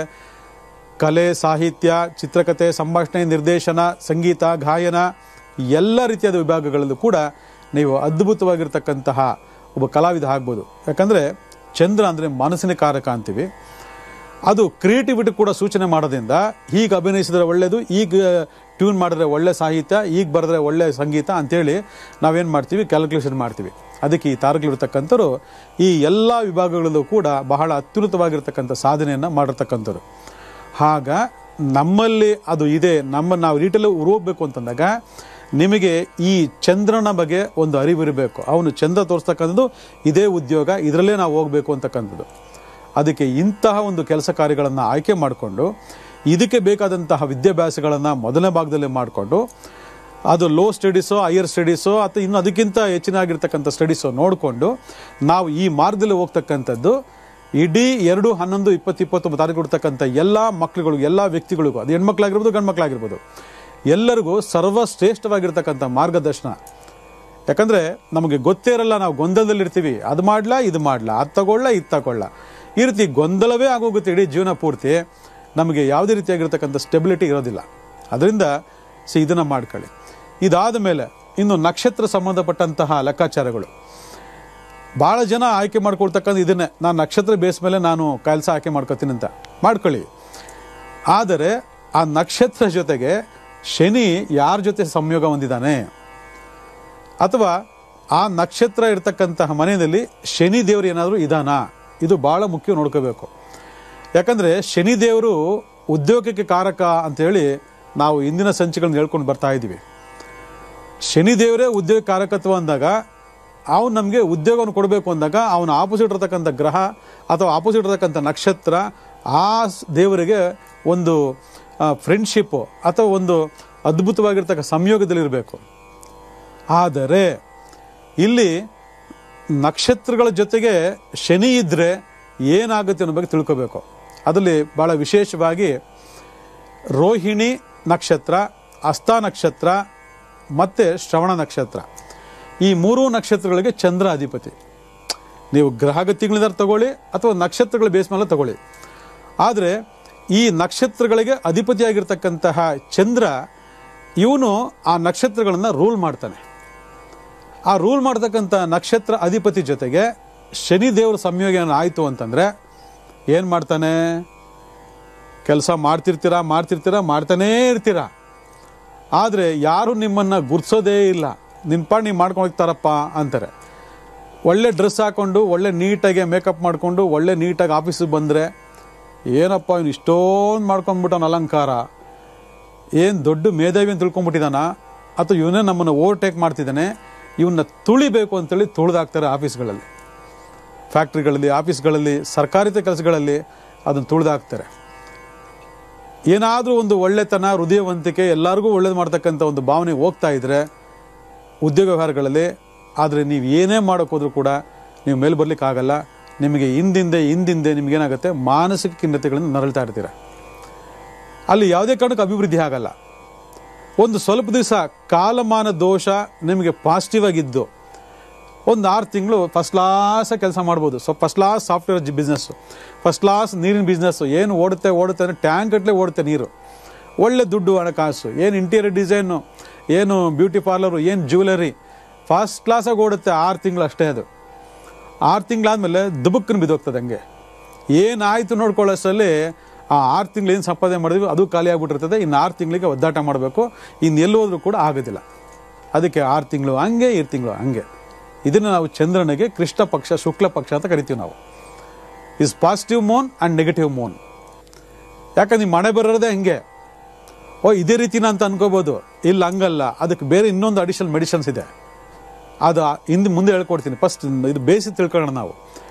ಕಲೆ ಸಾಹಿತ್ಯ ಚಿತ್ರಕಥೆ ಸಂಭಾಷಣೆ ನಿರ್ದೇಶನ ಸಂಗೀತ ಗಾಯನ ಎಲ್ಲ ರೀತಿಯಾದ ವಿಭಾಗಗಳಲ್ಲೂ ಕೂಡ ನೀವು ಅದ್ಭುತವಾಗಿರ್ತಕ್ಕಂತಹ ಒಬ್ಬ ಕಲಾವಿದ ಆಗ್ಬೋದು ಯಾಕಂದರೆ ಚಂದ್ರ ಅಂದರೆ ಮನಸ್ಸಿನ ಕಾರಕ ಅಂತೀವಿ ಅದು ಕ್ರಿಯೇಟಿವಿಟಿ ಕೂಡ ಸೂಚನೆ ಮಾಡೋದ್ರಿಂದ ಈಗ ಅಭಿನಯಿಸಿದ್ರೆ ಒಳ್ಳೆಯದು ಈಗ ಟ್ಯೂನ್ ಮಾಡಿದ್ರೆ ಒಳ್ಳೆ ಸಾಹಿತ್ಯ ಈಗ ಬರೆದ್ರೆ ಒಳ್ಳೆ ಸಂಗೀತ ಅಂತೇಳಿ ನಾವೇನು ಮಾಡ್ತೀವಿ ಕ್ಯಾಲ್ಕುಲೇಷನ್ ಮಾಡ್ತೀವಿ ಅದಕ್ಕೆ ಈ ತಾರಕಲಿರ್ತಕ್ಕಂಥವ್ರು ಈ ಎಲ್ಲ ವಿಭಾಗಗಳಲ್ಲೂ ಕೂಡ ಬಹಳ ಅತ್ಯುನ್ನತವಾಗಿರ್ತಕ್ಕಂಥ ಸಾಧನೆಯನ್ನು ಮಾಡಿರ್ತಕ್ಕಂಥವ್ರು ಆಗ ನಮ್ಮಲ್ಲಿ ಅದು ಇದೆ ನಮ್ಮ ನಾವು ರೀಟಲ್ಲಿ ಉರುವಬೇಕು ಅಂತಂದಾಗ ನಿಮಗೆ ಈ ಚಂದ್ರನ ಬಗ್ಗೆ ಒಂದು ಅರಿವಿರಬೇಕು ಅವನು ಚಂದ್ರ ತೋರಿಸ್ತಕ್ಕಂಥದ್ದು ಇದೇ ಉದ್ಯೋಗ ಇದರಲ್ಲೇ ನಾವು ಹೋಗಬೇಕು ಅಂತಕ್ಕಂಥದ್ದು ಅದಕ್ಕೆ ಇಂತಹ ಒಂದು ಕೆಲಸ ಕಾರ್ಯಗಳನ್ನು ಆಯ್ಕೆ ಮಾಡಿಕೊಂಡು ಇದಕ್ಕೆ ಬೇಕಾದಂತಹ ವಿದ್ಯಾಭ್ಯಾಸಗಳನ್ನು ಮೊದಲನೇ ಭಾಗದಲ್ಲಿ ಮಾಡಿಕೊಂಡು ಅದು ಲೋ ಸ್ಟಡೀಸೋ ಹೈಯರ್ ಸ್ಟಡೀಸೋ ಅಥವಾ ಇನ್ನು ಅದಕ್ಕಿಂತ ಹೆಚ್ಚಿನಾಗಿರ್ತಕ್ಕಂಥ ಸ್ಟಡೀಸೋ ನೋಡಿಕೊಂಡು ನಾವು ಈ ಮಾರ್ಗದಲ್ಲಿ ಹೋಗ್ತಕ್ಕಂಥದ್ದು ಇಡೀ ಎರಡು ಹನ್ನೊಂದು ಇಪ್ಪತ್ತು ಇಪ್ಪತ್ತೊಂಬತ್ತು ತಾರೀಕು ಕೊಡ್ತಕ್ಕಂಥ ಎಲ್ಲ ಮಕ್ಕಳುಗಳಿಗೂ ಎಲ್ಲ ವ್ಯಕ್ತಿಗಳಿಗೂ ಅದು ಹೆಣ್ಮಕ್ಳಾಗಿರ್ಬೋದು ಗಂಡು ಮಕ್ಕಳಾಗಿರ್ಬೋದು ಎಲ್ಲರಿಗೂ ಸರ್ವಶ್ರೇಷ್ಠವಾಗಿರ್ತಕ್ಕಂಥ ಮಾರ್ಗದರ್ಶನ ಯಾಕಂದರೆ ನಮಗೆ ಗೊತ್ತೇ ಇರಲ್ಲ ನಾವು ಗೊಂದಲದಲ್ಲಿರ್ತೀವಿ ಅದು ಮಾಡ್ಲಾ ಇದು ಮಾಡ್ಲಾ ಅದು ತಗೊಳ್ಳ ಇದು ತಗೊಳ್ಳ ಈ ರೀತಿ ಗೊಂದಲವೇ ಆಗೋಗುತ್ತೆ ಇಡೀ ಜೀವನ ಪೂರ್ತಿ ನಮಗೆ ಯಾವುದೇ ರೀತಿಯಾಗಿರ್ತಕ್ಕಂಥ ಸ್ಟೆಬಿಲಿಟಿ ಇರೋದಿಲ್ಲ ಅದರಿಂದ ಸಿ ಇದನ್ನು ಮಾಡ್ಕೊಳ್ಳಿ ಇದಾದ ಮೇಲೆ ಇನ್ನು ನಕ್ಷತ್ರ ಸಂಬಂಧಪಟ್ಟಂತಹ ಲೆಕ್ಕಾಚಾರಗಳು ಭಾಳ ಜನ ಆಯ್ಕೆ ಮಾಡ್ಕೊಳ್ತಕ್ಕಂಥ ಇದನ್ನೇ ನಾನು ನಕ್ಷತ್ರ ಬೇಸ್ ಮೇಲೆ ನಾನು ಕೆಲಸ ಆಯ್ಕೆ ಮಾಡ್ಕೊತೀನಿ ಅಂತ ಮಾಡ್ಕೊಳ್ಳಿ ಆದರೆ ಆ ನಕ್ಷತ್ರ ಜೊತೆಗೆ ಶನಿ ಯಾರ ಜೊತೆ ಸಂಯೋಗ ಹೊಂದಿದ್ದಾನೆ ಅಥವಾ ಆ ನಕ್ಷತ್ರ ಇರ್ತಕ್ಕಂತಹ ಮನೆಯಲ್ಲಿ ಶನಿ ದೇವರು ಏನಾದರೂ ಇದಾನಾ ಇದು ಭಾಳ ಮುಖ್ಯ ನೋಡ್ಕೋಬೇಕು ಯಾಕಂದರೆ ಶನಿ ದೇವರು ಉದ್ಯೋಗಕ್ಕೆ ಕಾರಕ ಅಂತೇಳಿ ನಾವು ಇಂದಿನ ಸಂಚಿಗಳನ್ನ ಹೇಳ್ಕೊಂಡು ಬರ್ತಾ ಇದ್ದೀವಿ ಶನಿ ದೇವರೇ ಉದ್ಯೋಗ ಕಾರಕತ್ವ ಅಂದಾಗ ಅವನು ನಮಗೆ ಉದ್ಯೋಗವನ್ನು ಕೊಡಬೇಕು ಅಂದಾಗ ಅವನ ಆಪೋಸಿಟ್ ಇರತಕ್ಕಂಥ ಗ್ರಹ ಅಥವಾ ಆಪೋಸಿಟ್ ಇರತಕ್ಕಂಥ ನಕ್ಷತ್ರ ಆ ಸ್- ದೇವರಿಗೆ ಒಂದು ಫ್ರೆಂಡ್ಶಿಪ್ಪು ಅಥವಾ ಒಂದು ಅದ್ಭುತವಾಗಿರ್ತಕ್ಕ ಸಂಯೋಗದಲ್ಲಿರಬೇಕು ಆದರೆ ಇಲ್ಲಿ ನಕ್ಷತ್ರಗಳ ಜೊತೆಗೆ ಶನಿ ಇದ್ದರೆ ಏನಾಗುತ್ತೆ ಅನ್ನೋ ಬಗ್ಗೆ ತಿಳ್ಕೋಬೇಕು ಅದರಲ್ಲಿ ಭಾಳ ವಿಶೇಷವಾಗಿ ರೋಹಿಣಿ ನಕ್ಷತ್ರ ಹಸ್ತ ನಕ್ಷತ್ರ ಮತ್ತು ಶ್ರವಣ ನಕ್ಷತ್ರ ಈ ಮೂರೂ ನಕ್ಷತ್ರಗಳಿಗೆ ಚಂದ್ರ ಅಧಿಪತಿ ನೀವು ಗ್ರಹಗತಿಗಳಿಂದ ತಗೊಳ್ಳಿ ಅಥವಾ ನಕ್ಷತ್ರಗಳ ಬೇಸ್ ಮೇಲೆ ತಗೊಳ್ಳಿ ಆದರೆ ಈ ನಕ್ಷತ್ರಗಳಿಗೆ ಅಧಿಪತಿಯಾಗಿರ್ತಕ್ಕಂತಹ ಚಂದ್ರ ಇವನು ಆ ನಕ್ಷತ್ರಗಳನ್ನು ರೂಲ್ ಮಾಡ್ತಾನೆ ಆ ರೂಲ್ ಮಾಡ್ತಕ್ಕಂಥ ನಕ್ಷತ್ರ ಅಧಿಪತಿ ಜೊತೆಗೆ ಶನಿ ದೇವರ ಸಂಯೋಗ ಆಯಿತು ಅಂತಂದರೆ ಏನು ಮಾಡ್ತಾನೆ ಕೆಲಸ ಮಾಡ್ತಿರ್ತೀರಾ ಮಾಡ್ತಿರ್ತೀರಾ ಮಾಡ್ತಾನೇ ಇರ್ತೀರಾ ಆದರೆ ಯಾರು ನಿಮ್ಮನ್ನು ಗುರ್ಸೋದೇ ಇಲ್ಲ ನಿನ್ನ ಪಾಡ್ ನೀವು ಮಾಡ್ಕೊಂಡು ಹೋಗ್ತಾರಪ್ಪ ಅಂತಾರೆ ಒಳ್ಳೆ ಡ್ರೆಸ್ ಹಾಕ್ಕೊಂಡು ಒಳ್ಳೆ ನೀಟಾಗಿ ಮೇಕಪ್ ಮಾಡಿಕೊಂಡು ಒಳ್ಳೆ ನೀಟಾಗಿ ಆಫೀಸಿಗೆ ಬಂದರೆ ಏನಪ್ಪ ಇವನು ಇಷ್ಟೊಂದು ಮಾಡ್ಕೊಂಡ್ಬಿಟ್ಟವನ ಅಲಂಕಾರ ಏನು ದೊಡ್ಡ ಮೇಧಾವಿ ಅಂತ ತಿಳ್ಕೊಂಬಿಟ್ಟಿದ್ದಾನ ಅಥವಾ ಇವನೇ ನಮ್ಮನ್ನು ಓವರ್ಟೇಕ್ ಮಾಡ್ತಿದ್ದಾನೆ ಇವನ್ನ ತುಳಿಬೇಕು ಅಂತೇಳಿ ತುಳಿದಾಕ್ತಾರೆ ಆಫೀಸ್ಗಳಲ್ಲಿ ಫ್ಯಾಕ್ಟ್ರಿಗಳಲ್ಲಿ ಆಫೀಸ್ಗಳಲ್ಲಿ ಸರ್ಕಾರಿತ ಕೆಲಸಗಳಲ್ಲಿ ಅದನ್ನು ತುಳಿದಾಕ್ತಾರೆ ಏನಾದರೂ ಒಂದು ಒಳ್ಳೆತನ ಹೃದಯವಂತಿಕೆ ಎಲ್ಲರಿಗೂ ಒಳ್ಳೇದು ಮಾಡ್ತಕ್ಕಂಥ ಒಂದು ಭಾವನೆ ಹೋಗ್ತಾ ಇದ್ರೆ ಉದ್ಯೋಗ ವ್ಯವಹಾರಗಳಲ್ಲಿ ಆದರೆ ನೀವು ಏನೇ ಮಾಡೋಕೆ ಹೋದ್ರೂ ಕೂಡ ನೀವು ಮೇಲೆ ಬರಲಿಕ್ಕಾಗಲ್ಲ ನಿಮಗೆ ಹಿಂದಿಂದೆ ಹಿಂದಿಂದೆ ನಿಮಗೇನಾಗುತ್ತೆ ಮಾನಸಿಕ ಖಿನ್ನತೆಗಳನ್ನು ನರಳ್ತಾ ಇರ್ತೀರ ಅಲ್ಲಿ ಯಾವುದೇ ಕಾರಣಕ್ಕೂ ಅಭಿವೃದ್ಧಿ ಆಗಲ್ಲ ಒಂದು ಸ್ವಲ್ಪ ದಿವಸ ಕಾಲಮಾನ ದೋಷ ನಿಮಗೆ ಪಾಸಿಟಿವ್ ಆಗಿದ್ದು ಒಂದು ಆರು ತಿಂಗಳು ಫಸ್ಟ್ ಕ್ಲಾಸ್ ಕೆಲಸ ಮಾಡ್ಬೋದು so first class software business first class ನೀರಿನ ಬಿಸ್ನೆಸ್ಸು ಏನು ಓಡುತ್ತೆ ಓಡುತ್ತೆ ಅಂದರೆ ಟ್ಯಾಂಕ್ ಗಟ್ಟಲೆ ಓಡುತ್ತೆ ನೀರು ಒಳ್ಳೆ ದುಡ್ಡು ಹಣಕಾಸು ಏನು ಇಂಟೀರಿಯರ್ ಡಿಸೈನು ಏನು ಬ್ಯೂಟಿ ಪಾರ್ಲರು ಏನು ಜ್ಯುವೆಲರಿ ಫಸ್ಟ್ ಕ್ಲಾಸಾಗಿ ಓಡುತ್ತೆ ಆರು ತಿಂಗಳು ಅಷ್ಟೇ ಅದು ಆರು ತಿಂಗಳಾದಮೇಲೆ ದುಬುಕ್ಕನ್ನು ಬಿದ್ದೋಗ್ತದೆ ಹಂಗೆ ಏನಾಯಿತು ನೋಡ್ಕೊಳ್ಳೋಷ್ಟರಲ್ಲಿ ಆ ಆರು ತಿಂಗಳು ಏನು ಸಂಪಾದನೆ ಮಾಡಿದ್ವಿ ಅದು ಖಾಲಿ ಆಗ್ಬಿಟ್ಟಿರ್ತದೆ ಇನ್ನು ಆರು ತಿಂಗಳಿಗೆ ಒದ್ದಾಟ ಮಾಡಬೇಕು ಇನ್ನು ಎಲ್ಲಿ ಹೋದ್ರೂ ಕೂಡ ಆಗೋದಿಲ್ಲ ಅದಕ್ಕೆ ಆರು ತಿಂಗಳು ಹಂಗೆ ಇರು ತಿಂಗಳು ಹಂಗೆ ಇದನ್ನು ನಾವು ಚಂದ್ರನಿಗೆ ಕೃಷ್ಣ ಪಕ್ಷ ಶುಕ್ಲ ಪಕ್ಷ ಅಂತ ಕರಿತೀವಿ ನಾವು is positive moon and negative moon ಯಾಕಂದ್ರೆ ನೀವು ಮಳೆ ಬರೋದೇ ಹಂಗೆ ಓ ಇದೇ ರೀತಿನ ಅಂತ ಅನ್ಕೋಬೋದು ಇಲ್ಲ ಹಂಗಲ್ಲ ಅದಕ್ಕೆ ಬೇರೆ ಇನ್ನೊಂದು ಅಡಿಷನಲ್ ಮೆಡಿಸಿನ್ಸ್ ಇದೆ ಅದು ಹಿಂದೆ ಮುಂದೆ ಹೇಳ್ಕೊಡ್ತೀನಿ ಫಸ್ಟ್ ಇದು ಬೇಸಿ ತಿಳ್ಕೊಳ್ಳೋಣ ನಾವು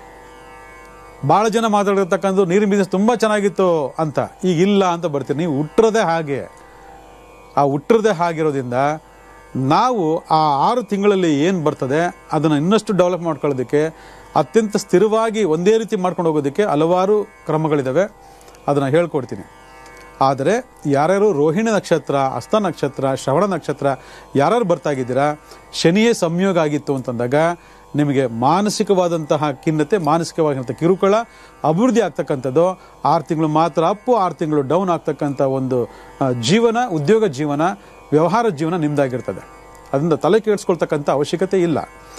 ಭಾಳ ಜನ ಮಾತಾಡಿರ್ತಕ್ಕಂಥ ನೀರಿನ ಬಿಸ್ನೆಸ್ ತುಂಬ ಚೆನ್ನಾಗಿತ್ತು ಅಂತ ಈಗ ಇಲ್ಲ ಅಂತ ಬರ್ತೀರಿ ನೀವು ಹುಟ್ಟಿರೋದೇ ಹಾಗೆ ಆ ಹುಟ್ಟಿರೋದೇ ಹಾಗಿರೋದ್ರಿಂದ ನಾವು ಆ ಆರು ತಿಂಗಳಲ್ಲಿ ಏನು ಬರ್ತದೆ ಅದನ್ನು ಇನ್ನಷ್ಟು ಡೆವಲಪ್ ಮಾಡ್ಕೊಳ್ಳೋದಕ್ಕೆ ಅತ್ಯಂತ ಸ್ಥಿರವಾಗಿ ಒಂದೇ ರೀತಿ ಮಾಡ್ಕೊಂಡು ಹೋಗೋದಕ್ಕೆ ಹಲವಾರು ಕ್ರಮಗಳಿದ್ದಾವೆ ಅದನ್ನು ಹೇಳ್ಕೊಡ್ತೀನಿ ಆದರೆ ಯಾರ್ಯಾರು ರೋಹಿಣಿ ನಕ್ಷತ್ರ ಹಸ್ತ ನಕ್ಷತ್ರ ಶ್ರವಣ ನಕ್ಷತ್ರ ಯಾರ್ಯಾರು ಬರ್ತಾಗಿದ್ದೀರಾ ಶನಿಯೇ ಸಂಯೋಗ ಆಗಿತ್ತು ಅಂತಂದಾಗ ನಿಮಗೆ ಮಾನಸಿಕವಾದಂತಹ ಖಿನ್ನತೆ ಮಾನಸಿಕವಾಗಿರುವಂಥ ಕಿರುಕುಳ ಅಭಿವೃದ್ಧಿ ಆಗ್ತಕ್ಕಂಥದ್ದು ಆರು ತಿಂಗಳು ಮಾತ್ರ ಅಪ್ಪು ಆರು ತಿಂಗಳು ಡೌನ್ ಆಗ್ತಕ್ಕಂಥ ಒಂದು ಆ, ಜೀವನ ಉದ್ಯೋಗ ಜೀವನ ವ್ಯವಹಾರ ಜೀವನ ನಿಮ್ದಾಗಿರ್ತದೆ ಅದರಿಂದ ತಲೆ ಕೇಳಿಸ್ಕೊಳ್ತಕ್ಕಂಥ ಅವಶ್ಯಕತೆ ಇಲ್ಲ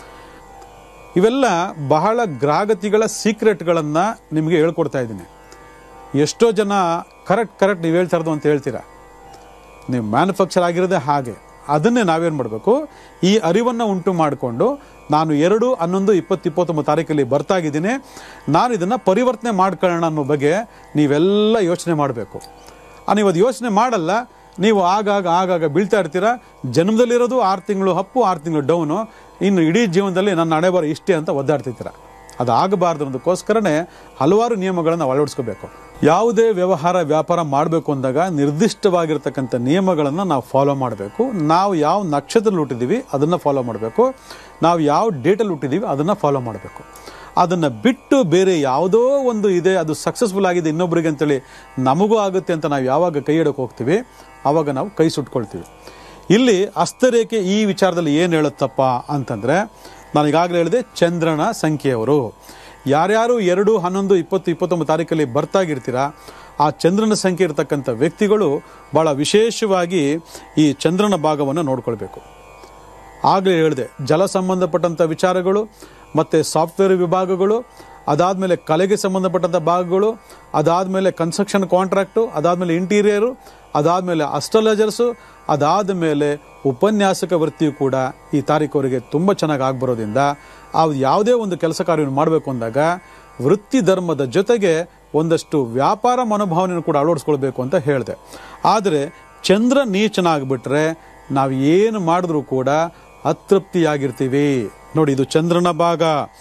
ಇವೆಲ್ಲ ಬಹಳ ಗ್ರಾಗತಿಗಳ ಸೀಕ್ರೆಟ್ಗಳನ್ನು ನಿಮಗೆ ಹೇಳ್ಕೊಡ್ತಾ ಇದ್ದೀನಿ ಎಷ್ಟೋ ಜನ ಕರೆಕ್ಟ್ ಕರೆಕ್ಟ್ ನೀವು ಹೇಳ್ತಾ ಇರೋದು ಅಂತ ಹೇಳ್ತೀರಾ ನೀವು ಮ್ಯಾನುಫ್ಯಾಕ್ಚರ್ ಆಗಿರೋದೇ ಹಾಗೆ ಅದನ್ನೇ ನಾವೇನು ಮಾಡಬೇಕು ಈ ಅರಿವನ್ನು ಉಂಟು ಮಾಡಿಕೊಂಡು ನಾನು ಎರಡು ಹನ್ನೊಂದು ಇಪ್ಪತ್ತು ಇಪ್ಪತ್ತೊಂಬತ್ತು ತಾರೀಕಲ್ಲಿ ಬರ್ತಾ ಇದ್ದೀನಿ ನಾನು ಇದನ್ನು ಪರಿವರ್ತನೆ ಮಾಡ್ಕೊಳ್ಳೋಣ ಅನ್ನೋ ಬಗ್ಗೆ ನೀವೆಲ್ಲ ಯೋಚನೆ ಮಾಡಬೇಕು ನೀವು ಅದು ಯೋಚನೆ ಮಾಡಲ್ಲ ನೀವು ಆಗಾಗ ಆಗಾಗ ಬೀಳ್ತಾ ಇರ್ತೀರ ಜನ್ಮದಲ್ಲಿರೋದು ಆರು ತಿಂಗಳು ಅಪ್ಪು ಆರು ತಿಂಗಳು ಡೌನು ಇನ್ನು ಇಡೀ ಜೀವನದಲ್ಲಿ ನನ್ನ ಹಣೆ ಬರೋ ಇಷ್ಟೇ ಅಂತ ಒದ್ದಾಡ್ತಿರ್ತೀರ ಅದು ಆಗಬಾರ್ದು ಅನ್ನೋದಕ್ಕೋಸ್ಕರನೇ ಹಲವಾರು ನಿಯಮಗಳನ್ನು ನಾವು ಅಳವಡಿಸ್ಕೋಬೇಕು ಯಾವುದೇ ವ್ಯವಹಾರ ವ್ಯಾಪಾರ ಮಾಡಬೇಕು ಅಂದಾಗ ನಿರ್ದಿಷ್ಟವಾಗಿರ್ತಕ್ಕಂಥ ನಿಯಮಗಳನ್ನು ನಾವು ಫಾಲೋ ಮಾಡಬೇಕು ನಾವು ಯಾವ ನಕ್ಷತ್ರದಲ್ಲಿ ಹುಟ್ಟಿದ್ದೀವಿ ಅದನ್ನು ಫಾಲೋ ಮಾಡಬೇಕು ನಾವು ಯಾವ ಡೇಟಲ್ಲಿ ಹುಟ್ಟಿದ್ದೀವಿ ಅದನ್ನು ಫಾಲೋ ಮಾಡಬೇಕು ಅದನ್ನು ಬಿಟ್ಟು ಬೇರೆ ಯಾವುದೋ ಒಂದು ಇದೆ ಅದು ಸಕ್ಸಸ್ಫುಲ್ ಆಗಿದೆ ಇನ್ನೊಬ್ಬರಿಗೆ ಅಂತೇಳಿ ನಮಗೂ ಆಗುತ್ತೆ ಅಂತ ನಾವು ಯಾವಾಗ ಕೈ ಇಡೋಕೆ ಹೋಗ್ತೀವಿ ಆವಾಗ ನಾವು ಕೈ ಸುಟ್ಕೊಳ್ತೀವಿ ಇಲ್ಲಿ ಹಸ್ತರೇಖೆ ಈ ವಿಚಾರದಲ್ಲಿ ಏನು ಹೇಳುತ್ತಪ್ಪ ಅಂತಂದರೆ ನಾನು ಈಗಾಗಲೇ ಹೇಳಿದೆ ಚಂದ್ರನ ಸಂಖ್ಯೆಯವರು ಯಾರ್ಯಾರು ಎರಡು ಹನ್ನೊಂದು ಇಪ್ಪತ್ತು ಇಪ್ಪತ್ತೊಂಬತ್ತು ತಾರೀಕಲ್ಲಿ ಬರ್ತಾಗಿರ್ತೀರಾ ಆ ಚಂದ್ರನ ಸಂಖ್ಯೆ ಇರತಕ್ಕಂಥ ವ್ಯಕ್ತಿಗಳು ಭಾಳ ವಿಶೇಷವಾಗಿ ಈ ಚಂದ್ರನ ಭಾಗವನ್ನು ನೋಡ್ಕೊಳ್ಬೇಕು ಆಗಲೇ ಹೇಳಿದೆ ಜಲ ಸಂಬಂಧಪಟ್ಟಂಥ ವಿಚಾರಗಳು ಮತ್ತು ಸಾಫ್ಟ್ವೇರ್ ವಿಭಾಗಗಳು ಅದಾದಮೇಲೆ ಕಲೆಗೆ ಸಂಬಂಧಪಟ್ಟಂಥ ಭಾಗಗಳು ಅದಾದಮೇಲೆ ಕನ್ಸ್ಟ್ರಕ್ಷನ್ ಕಾಂಟ್ರಾಕ್ಟು ಅದಾದಮೇಲೆ ಇಂಟೀರಿಯರು ಅದಾದಮೇಲೆ ಅಸ್ಟ್ರಾಲಜರ್ಸು ಅದಾದ ಮೇಲೆ ಉಪನ್ಯಾಸಕ ವೃತ್ತಿಯು ಕೂಡ ಈ ತಾರೀಕುವರೆಗೆ ತುಂಬ ಚೆನ್ನಾಗಿ ಆಗ್ಬರೋದ್ರಿಂದ ಆ ಯಾವುದೇ ಒಂದು ಕೆಲಸ ಕಾರ್ಯವನ್ನು ಮಾಡಬೇಕು ಅಂದಾಗ ವೃತ್ತಿ ಧರ್ಮದ ಜೊತೆಗೆ ಒಂದಷ್ಟು ವ್ಯಾಪಾರ ಮನೋಭಾವನೆಯನ್ನು ಕೂಡ ಅಳವಡಿಸ್ಕೊಳ್ಬೇಕು ಅಂತ ಹೇಳಿದೆ ಆದರೆ ಚಂದ್ರ ನೀಚನಾಗ್ಬಿಟ್ರೆ ನಾವು ಏನು ಮಾಡಿದ್ರೂ ಕೂಡ ಅತೃಪ್ತಿಯಾಗಿರ್ತೀವಿ ನೋಡಿ ಇದು ಚಂದ್ರನ ಭಾಗ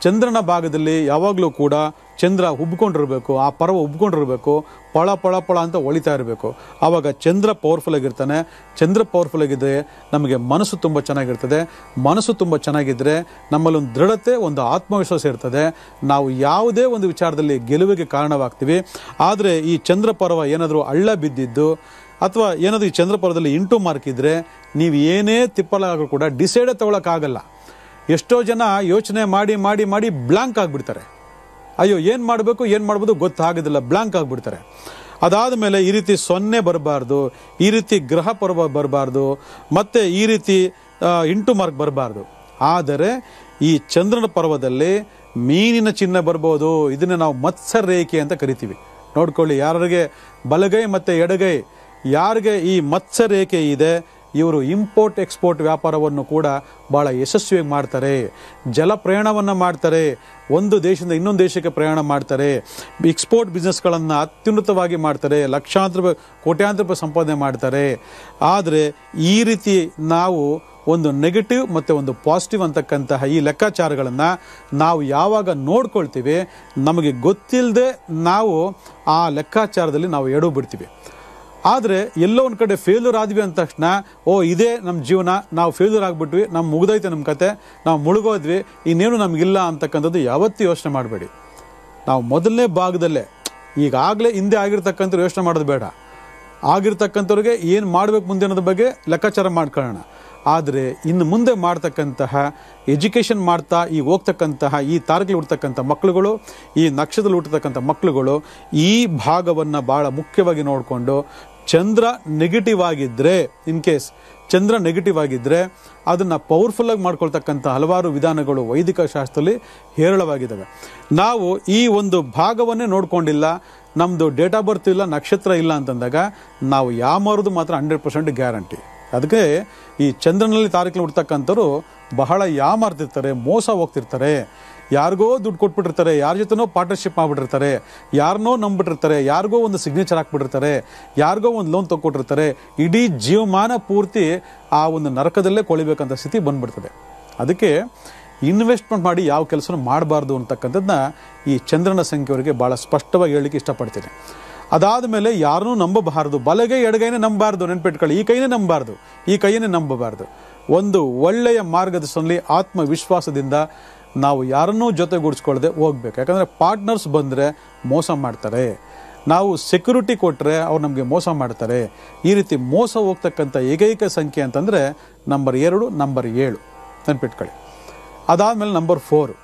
ಚಂದ್ರನ ಭಾಗದಲ್ಲಿ ಯಾವಾಗಲೂ ಕೂಡ ಚಂದ್ರ ಉಬ್ಕೊಂಡಿರ್ಬೇಕು ಆ ಪರ್ವ ಉಬ್ಕೊಂಡಿರ್ಬೇಕು ಪಳ ಪಳ ಪಳ ಅಂತ ಹೊಳಿತಾ ಇರಬೇಕು ಆವಾಗ ಚಂದ್ರ ಪವರ್ಫುಲ್ ಆಗಿರ್ತಾನೆ ಚಂದ್ರ ಪವರ್ಫುಲ್ ಆಗಿದ್ದರೆ ನಮಗೆ ಮನಸ್ಸು ತುಂಬ ಚೆನ್ನಾಗಿರ್ತದೆ ಮನಸ್ಸು ತುಂಬ ಚೆನ್ನಾಗಿದ್ದರೆ ನಮ್ಮಲ್ಲಿ ಒಂದು ದೃಢತೆ ಒಂದು ಆತ್ಮವಿಶ್ವಾಸ ಇರ್ತದೆ ನಾವು ಯಾವುದೇ ಒಂದು ವಿಚಾರದಲ್ಲಿ ಗೆಲುವಿಗೆ ಕಾರಣವಾಗ್ತೀವಿ ಆದರೆ ಈ ಚಂದ್ರ ಪರ್ವ ಏನಾದರೂ ಹಳ್ಳ ಬಿದ್ದಿದ್ದು ಅಥವಾ ಏನಾದರೂ ಈ ಚಂದ್ರ ಪರ್ವದಲ್ಲಿ ಇಂಟು ಮಾರ್ಕ್ ಇದ್ದರೆ ನೀವು ಏನೇ ತಿಪ್ಪಲಾದರೂ ಕೂಡ ಡಿಸೈಡೇ ತಗೊಳಕ್ಕಾಗಲ್ಲ ಎಷ್ಟೋ ಜನ ಯೋಚನೆ ಮಾಡಿ ಮಾಡಿ ಮಾಡಿ ಬ್ಲಾಂಕ್ ಆಗಿಬಿಡ್ತಾರೆ ಅಯ್ಯೋ ಏನು ಮಾಡಬೇಕು ಏನು ಮಾಡ್ಬೋದು ಗೊತ್ತಾಗೋದಿಲ್ಲ ಬ್ಲಾಂಕ್ ಆಗಿಬಿಡ್ತಾರೆ ಅದಾದ ಮೇಲೆ ಈ ರೀತಿ ಸೊನ್ನೆ ಬರಬಾರ್ದು ಈ ರೀತಿ ಗ್ರಹ ಪರ್ವ ಬರಬಾರ್ದು ಮತ್ತು ಈ ರೀತಿ ಆ, ಇಂಟು ಮಾರ್ಕ್ ಬರಬಾರ್ದು ಆದರೆ ಈ ಚಂದ್ರನ ಪರ್ವದಲ್ಲಿ ಮೀನಿನ ಚಿಹ್ನೆ ಬರ್ಬೋದು ಇದನ್ನು ನಾವು ಮತ್ಸರ ರೇಖೆ ಅಂತ ಕರಿತೀವಿ ನೋಡ್ಕೊಳ್ಳಿ ಯಾರಿಗೆ ಬಲಗೈ ಮತ್ತು ಎಡಗೈ ಯಾರಿಗೆ ಈ ಮತ್ಸ್ಯ ರೇಖೆ ಇದೆ ಇವರು ಇಂಪೋರ್ಟ್ ಎಕ್ಸ್ಪೋರ್ಟ್ ವ್ಯಾಪಾರವನ್ನು ಕೂಡ ಭಾಳ ಯಶಸ್ವಿಯಾಗಿ ಮಾಡ್ತಾರೆ ಜಲ ಪ್ರಯಾಣವನ್ನು ಮಾಡ್ತಾರೆ ಒಂದು ದೇಶದಿಂದ ಇನ್ನೊಂದು ದೇಶಕ್ಕೆ ಪ್ರಯಾಣ ಮಾಡ್ತಾರೆ ಎಕ್ಸ್ಪೋರ್ಟ್ ಬಿಸ್ನೆಸ್ಗಳನ್ನು ಅತ್ಯುನ್ನತವಾಗಿ ಮಾಡ್ತಾರೆ ಲಕ್ಷಾಂತರ ರೂಪಾಯಿ ಕೋಟ್ಯಾಂತರ ರೂಪಾಯಿ ಸಂಪಾದನೆ ಮಾಡ್ತಾರೆ ಆದರೆ ಈ ರೀತಿ ನಾವು ಒಂದು ನೆಗೆಟಿವ್ ಮತ್ತು ಒಂದು ಪಾಸಿಟಿವ್ ಅಂತಕ್ಕಂತಹ ಈ ಲೆಕ್ಕಾಚಾರಗಳನ್ನು ನಾವು ಯಾವಾಗ ನೋಡ್ಕೊಳ್ತೀವಿ ನಮಗೆ ಗೊತ್ತಿಲ್ಲದೆ ನಾವು ಆ ಲೆಕ್ಕಾಚಾರದಲ್ಲಿ ನಾವು ಎಡು ಬಿಡ್ತೀವಿ ಆದರೆ ಎಲ್ಲೋ ಒಂದು ಕಡೆ ಫೇಲ್ಯೂರ್ ಆದ್ವಿ ಅಂದ ತಕ್ಷಣ ಓ ಇದೇ ನಮ್ಮ ಜೀವನ ನಾವು ಫೇಲ್ಯೂರ್ ಆಗಿಬಿಟ್ವಿ ನಮ್ಮ ಮುಗ್ದೈತೆ ನಮ್ಮ ಕತೆ ನಾವು ಮುಳುಗೋದ್ವಿ ಇನ್ನೇನು ನಮಗಿಲ್ಲ ಅಂತಕ್ಕಂಥದ್ದು ಯಾವತ್ತೂ ಯೋಚನೆ ಮಾಡಬೇಡಿ ನಾವು ಮೊದಲನೇ ಭಾಗದಲ್ಲೇ ಈಗಾಗಲೇ ಹಿಂದೆ ಆಗಿರ್ತಕ್ಕಂಥ ಯೋಚನೆ ಮಾಡೋದು ಬೇಡ ಆಗಿರ್ತಕ್ಕಂಥವ್ರಿಗೆ ಏನು ಮಾಡಬೇಕು ಮುಂದೆ ಅನ್ನೋದ್ರ ಬಗ್ಗೆ ಲೆಕ್ಕಾಚಾರ ಮಾಡ್ಕೊಳ್ಳೋಣ ಆದರೆ ಇನ್ನು ಮುಂದೆ ಮಾಡ್ತಕ್ಕಂತಹ ಎಜುಕೇಷನ್ ಮಾಡ್ತಾ ಈ ಹೋಗ್ತಕ್ಕಂತಹ ಈ ತಾರಕಲ್ಲಿ ಹುಡ್ತಕ್ಕಂಥ ಮಕ್ಕಳುಗಳು ಈ ನಕ್ಷತ್ರದಲ್ಲಿ ಹುಟ್ಟತಕ್ಕಂಥ ಮಕ್ಕಳುಗಳು ಈ ಭಾಗವನ್ನು ಭಾಳ ಮುಖ್ಯವಾಗಿ ನೋಡಿಕೊಂಡು ಚಂದ್ರ ನೆಗೆಟಿವ್ ಆಗಿದ್ದರೆ ಇನ್ ಕೇಸ್ ಚಂದ್ರ ನೆಗೆಟಿವ್ ಆಗಿದ್ದರೆ ಅದನ್ನು ಪವರ್ಫುಲ್ಲಾಗಿ ಮಾಡ್ಕೊಳ್ತಕ್ಕಂಥ ಹಲವಾರು ವಿಧಾನಗಳು ವೈದಿಕ ಶಾಸ್ತ್ರದಲ್ಲಿ ಹೇರಳವಾಗಿದ್ದಾವೆ ನಾವು ಈ ಒಂದು ಭಾಗವನ್ನೇ ನೋಡ್ಕೊಂಡಿಲ್ಲ ನಮ್ಮದು ಡೇಟ್ ಆಫ್ ಬರ್ತ್ ಇಲ್ಲ ನಕ್ಷತ್ರ ಇಲ್ಲ ಅಂತಂದಾಗ ನಾವು ಯಾಮಾರೋದು ಮಾತ್ರ ಹಂಡ್ರೆಡ್ ಪರ್ಸೆಂಟ್ ಗ್ಯಾರಂಟಿ ಅದಕ್ಕೆ ಈ ಚಂದ್ರನಲ್ಲಿ ತಾರೀಕಲ್ಲಿ ಹುಡ್ತಕ್ಕಂಥವ್ರು ಬಹಳ ಯಾಮಾರ್ತಿರ್ತಾರೆ ಮೋಸ ಹೋಗ್ತಿರ್ತಾರೆ ಯಾರಿಗೋ ದುಡ್ಡು ಕೊಟ್ಬಿಟ್ಟಿರ್ತಾರೆ ಯಾರ ಜೊತೆನೋ ಪಾರ್ಟ್ನರ್ಶಿಪ್ ಮಾಡ್ಬಿಟ್ಟಿರ್ತಾರೆ ಯಾರನ್ನೋ ನಂಬಿಟ್ಟಿರ್ತಾರೆ ಯಾರಿಗೋ ಒಂದು ಸಿಗ್ನೇಚರ್ ಹಾಕ್ಬಿಟ್ಟಿರ್ತಾರೆ ಯಾರಿಗೋ ಒಂದು ಲೋನ್ ತಗೊಟ್ಟಿರ್ತಾರೆ ಇಡೀ ಜೀವಮಾನ ಪೂರ್ತಿ ಆ ಒಂದು ನರಕದಲ್ಲೇ ಕೊಳಿಬೇಕಂತ ಸ್ಥಿತಿ ಬಂದ್ಬಿಡ್ತದೆ ಅದಕ್ಕೆ ಇನ್ವೆಸ್ಟ್ಮೆಂಟ್ ಮಾಡಿ ಯಾವ ಕೆಲಸನೂ ಮಾಡಬಾರ್ದು ಅಂತಕ್ಕಂಥದ್ದನ್ನ ಈ ಚಂದ್ರನ ಸಂಖ್ಯೆಯವರಿಗೆ ಭಾಳ ಸ್ಪಷ್ಟವಾಗಿ ಹೇಳಲಿಕ್ಕೆ ಇಷ್ಟಪಡ್ತೀನಿ ಅದಾದ ಮೇಲೆ ಯಾರನ್ನೂ ನಂಬಬಾರದು ಬಲಗೈ ಎಡಗೈನೇ ನಂಬಬಾರ್ದು ನೆನ್ಪಿಟ್ಕೊಳ್ಳಿ ಈ ಕೈನೇ ನಂಬಬಾರ್ದು ಈ ಕೈಯನ್ನೇ ನಂಬಬಾರ್ದು ಒಂದು ಒಳ್ಳೆಯ ಮಾರ್ಗದರ್ಶನದಲ್ಲಿ ಆತ್ಮವಿಶ್ವಾಸದಿಂದ ನಾವು ಯಾರನ್ನೂ ಜೊತೆಗೂಡಿಸ್ಕೊಳ್ಳದೆ ಹೋಗ್ಬೇಕು ಯಾಕಂದರೆ ಪಾರ್ಟ್ನರ್ಸ್ ಬಂದರೆ ಮೋಸ ಮಾಡ್ತಾರೆ ನಾವು ಸೆಕ್ಯೂರಿಟಿ ಕೊಟ್ಟರೆ ಅವ್ರು ನಮಗೆ ಮೋಸ ಮಾಡ್ತಾರೆ ಈ ರೀತಿ ಮೋಸ ಹೋಗ್ತಕ್ಕಂಥ ಏಕೈಕ ಸಂಖ್ಯೆ ಅಂತಂದರೆ ನಂಬರ್ ಎರಡು ನಂಬರ್ ಏಳು ನೆನ್ಪಿಟ್ಕೊಳ್ಳಿ ಅದಾದಮೇಲೆ ನಂಬರ್ ಫೋರು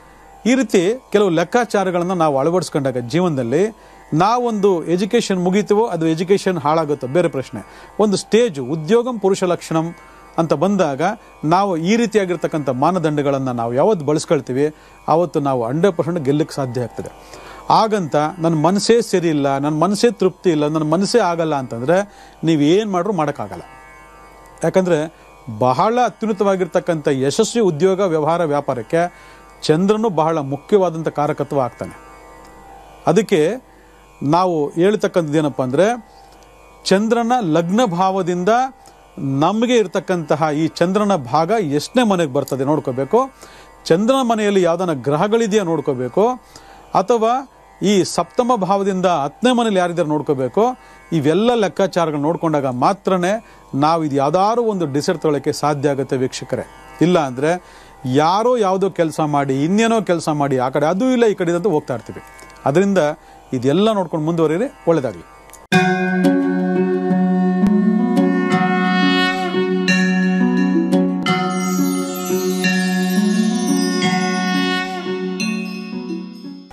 ಈ ರೀತಿ ಕೆಲವು ಲೆಕ್ಕಾಚಾರಗಳನ್ನು ನಾವು ಅಳವಡಿಸ್ಕೊಂಡಾಗ ಜೀವನದಲ್ಲಿ ನಾವೊಂದು ಎಜುಕೇಷನ್ ಮುಗೀತೀವೋ ಅದು ಎಜುಕೇಷನ್ ಹಾಳಾಗುತ್ತೋ ಬೇರೆ ಪ್ರಶ್ನೆ ಒಂದು ಸ್ಟೇಜು ಉದ್ಯೋಗಂ ಪುರುಷ ಲಕ್ಷಣಂ ಅಂತ ಬಂದಾಗ ನಾವು ಈ ರೀತಿಯಾಗಿರ್ತಕ್ಕಂಥ ಮಾನದಂಡಗಳನ್ನು ನಾವು ಯಾವತ್ತು ಬಳಸ್ಕೊಳ್ತೀವಿ ಆವತ್ತು ನಾವು ಹಂಡ್ರೆಡ್ ಪರ್ಸೆಂಟ್ ಗೆಲ್ಲಕ್ಕೆ ಸಾಧ್ಯ ಆಗ್ತದೆ ಆಗಂತ ನನ್ನ ಮನಸ್ಸೇ ಸರಿ ಇಲ್ಲ ನನ್ನ ಮನಸ್ಸೇ ತೃಪ್ತಿ ಇಲ್ಲ ನನ್ನ ಮನಸ್ಸೇ ಆಗಲ್ಲ ಅಂತಂದರೆ ನೀವು ಏನು ಮಾಡ್ರೂ ಮಾಡೋಕ್ಕಾಗಲ್ಲ ಯಾಕಂದರೆ ಬಹಳ ಅತ್ಯುನ್ನತವಾಗಿರ್ತಕ್ಕಂಥ ಯಶಸ್ವಿ ಉದ್ಯೋಗ ವ್ಯವಹಾರ ವ್ಯಾಪಾರಕ್ಕೆ ಚಂದ್ರನು ಬಹಳ ಮುಖ್ಯವಾದಂಥ ಕಾರಕತ್ವ ಆಗ್ತಾನೆ ಅದಕ್ಕೆ ನಾವು ಹೇಳ್ತಕ್ಕಂಥದ್ದು ಏನಪ್ಪ ಅಂದರೆ ಚಂದ್ರನ ಲಗ್ನ ಭಾವದಿಂದ ನಮಗೆ ಇರತಕ್ಕಂತಹ ಈ ಚಂದ್ರನ ಭಾಗ ಎಷ್ಟನೇ ಮನೆಗೆ ಬರ್ತದೆ ನೋಡ್ಕೋಬೇಕು ಚಂದ್ರನ ಮನೆಯಲ್ಲಿ ಯಾವ್ದನ್ನ ಗ್ರಹಗಳಿದೆಯಾ ನೋಡ್ಕೋಬೇಕು ಅಥವಾ ಈ ಸಪ್ತಮ ಭಾವದಿಂದ ಹತ್ತನೇ ಮನೇಲಿ ಯಾರಿದ್ದಾರೆ ನೋಡ್ಕೋಬೇಕು ಇವೆಲ್ಲ ಲೆಕ್ಕಾಚಾರಗಳು ನೋಡ್ಕೊಂಡಾಗ ಮಾತ್ರನೇ ನಾವು ಇದು ಯಾವ್ದಾದ್ರು ಒಂದು ಡಿಸೈಡ್ ತೊಗೊಳಕ್ಕೆ ಸಾಧ್ಯ ಆಗುತ್ತೆ ವೀಕ್ಷಕರೇ ಇಲ್ಲ ಅಂದರೆ ಯಾರೋ ಯಾವುದೋ ಕೆಲಸ ಮಾಡಿ ಇನ್ನೇನೋ ಕೆಲಸ ಮಾಡಿ ಆ ಕಡೆ ಅದು ಇಲ್ಲ ಈ ಕಡೆ ಇದು ಅಂತ ಹೋಗ್ತಾ ಇರ್ತೀವಿ ಅದರಿಂದ ಇದೆಲ್ಲ ನೋಡ್ಕೊಂಡು ಮುಂದುವರಿದ್ರೆ ಒಳ್ಳೆಯದಾಗಲಿ